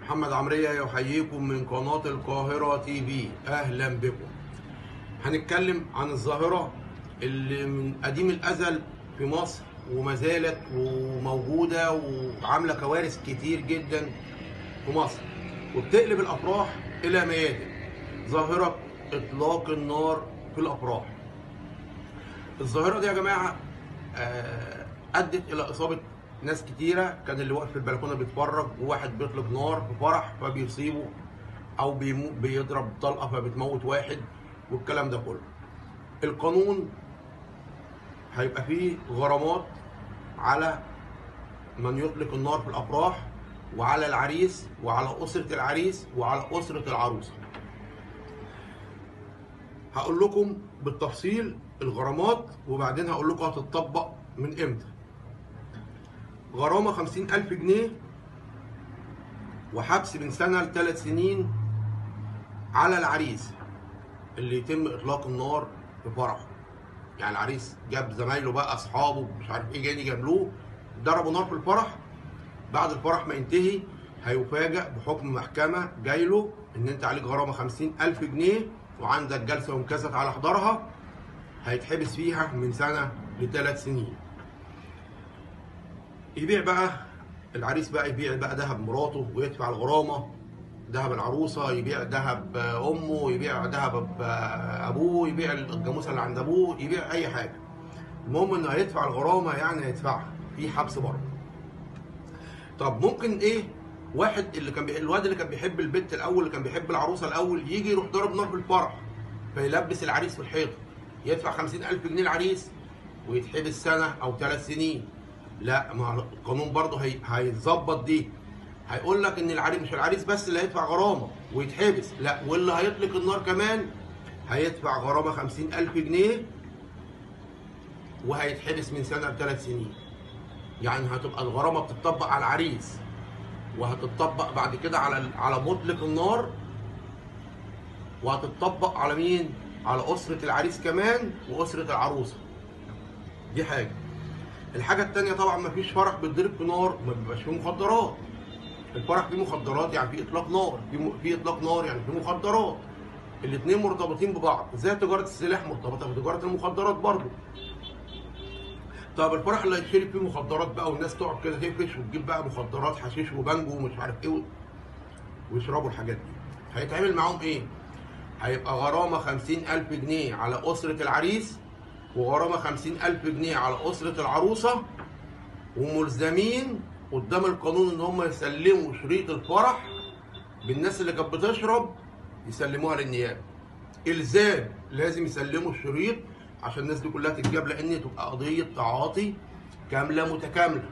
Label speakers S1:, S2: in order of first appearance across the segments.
S1: محمد عمرية يحييكم من قناة القاهرة تي في أهلا بكم هنتكلم عن الظاهرة اللي من قديم الأزل في مصر وما زالت وموجودة وعاملة كوارث كتير جدا في مصر وبتقلب الأفراح إلى ميادن ظاهرة إطلاق النار في الأفراح الظاهرة دي يا جماعة آه، أدت إلى إصابة ناس كتيرة كان اللي واقف في البلكونة بيتفرج وواحد بيطلق نار في فرح فبيصيبه أو بيمو بيضرب طلقة فبتموت واحد والكلام ده كله القانون هيبقى فيه غرامات على من يطلق النار في الافراح وعلى العريس وعلى اسره العريس وعلى اسره العروسه هقول لكم بالتفصيل الغرامات وبعدين هقول لكم هتطبق من امتى غرامه خمسين ألف جنيه وحبس من سنة لثلاث سنين على العريس اللي يتم إطلاق النار في فرحه يعني العريس جاب زمايله بقى أصحابه مش عارف إيه جاي جابلوه ضربوا نار في الفرح بعد الفرح ما ينتهي هيفاجأ بحكم محكمة جايله إن أنت عليك غرامة خمسين ألف جنيه وعندك جلسة ومكاسة على حضرها هيتحبس فيها من سنة لثلاث سنين يبيع بقى العريس بقى يبيع بقى ذهب مراته ويدفع الغرامة ذهب العروسة يبيع ذهب أمه يبيع ذهب أبوه يبيع الجاموسة اللي عند أبوه يبيع أي حاجة المهم إنه هيدفع الغرامة يعني هيدفعها في حبس برضه طب ممكن إيه واحد اللي كان بي... الواد اللي كان بيحب البنت الأول اللي كان بيحب العروسة الأول يجي يروح ضارب نار في الفرح فيلبس العريس في الحيطة يدفع خمسين ألف جنيه العريس ويتحبس سنة أو ثلاث سنين لا ما القانون برضه هي... هيظبط دي هيقول لك ان العريس مش العريس بس اللي هيدفع غرامه ويتحبس لا واللي هيطلق النار كمان هيدفع غرامه خمسين ألف جنيه وهيتحبس من سنه لثلاث سنين يعني هتبقى الغرامه بتطبق على العريس وهتطبق بعد كده على على مطلق النار وهتطبق على مين؟ على أسرة العريس كمان وأسرة العروسة دي حاجة الحاجة التانية طبعا مفيش فرح بيتضرب في نار ما بيبقاش فيه مخدرات الفرح فيه مخدرات يعني فيه اطلاق نار في م... فيه اطلاق نار يعني فيه مخدرات الاثنين مرتبطين ببعض زي تجاره السلاح مرتبطه بتجاره المخدرات برضه طب الفرح اللي هيتشرب فيه مخدرات بقى والناس تقعد كده تفرش وتجيب بقى مخدرات حشيش وبانجو ومش عارف ايه ويشربوا الحاجات دي هيتعمل معاهم ايه؟ هيبقى غرامه 50000 جنيه على اسره العريس وغرامه 50000 جنيه على اسره العروسه وملزمين قدام القانون ان هم يسلموا شريط الفرح بالناس اللي كانت بتشرب يسلموها للنيابه الزام لازم يسلموا الشريط عشان الناس دي كلها تتجاب لان تبقى قضيه تعاطي كامله متكامله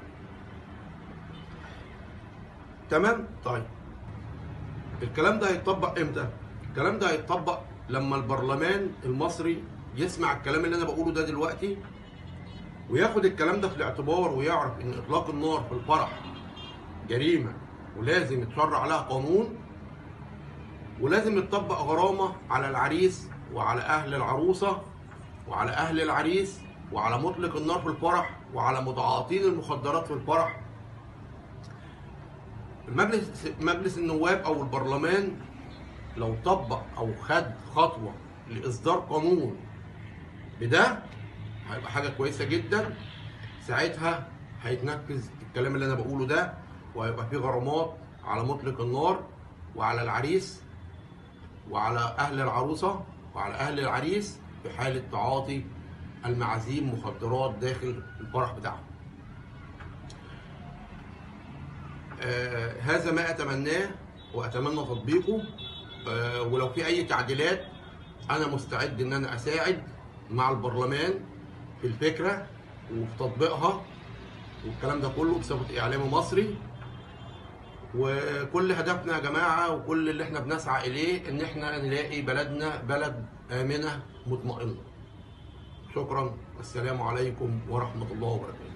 S1: تمام طيب الكلام ده هيتطبق امتى الكلام ده هيتطبق لما البرلمان المصري يسمع الكلام اللي انا بقوله ده دلوقتي وياخد الكلام ده في الاعتبار ويعرف ان اطلاق النار في الفرح جريمه ولازم يتشرع عليها قانون ولازم يتطبق غرامه على العريس وعلى اهل العروسه وعلى اهل العريس وعلى مطلق النار في الفرح وعلى متعاطين المخدرات في الفرح المجلس مجلس النواب او البرلمان لو طبق او خد خطوه لاصدار قانون بده هيبقى حاجه كويسه جدا ساعتها هيتنفذ الكلام اللي انا بقوله ده وهيبقى فيه غرامات على مطلق النار وعلى العريس وعلى اهل العروسه وعلى اهل العريس في حاله تعاطي المعازيم مخدرات داخل الفرح بتاعهم. آه هذا ما اتمناه واتمنى تطبيقه آه ولو في اي تعديلات انا مستعد ان انا اساعد مع البرلمان في الفكره وفي تطبيقها والكلام ده كله بصفه اعلامي مصري وكل هدفنا يا جماعه وكل اللي احنا بنسعى اليه ان احنا نلاقي بلدنا بلد امنه مطمئنه شكرا والسلام عليكم ورحمه الله وبركاته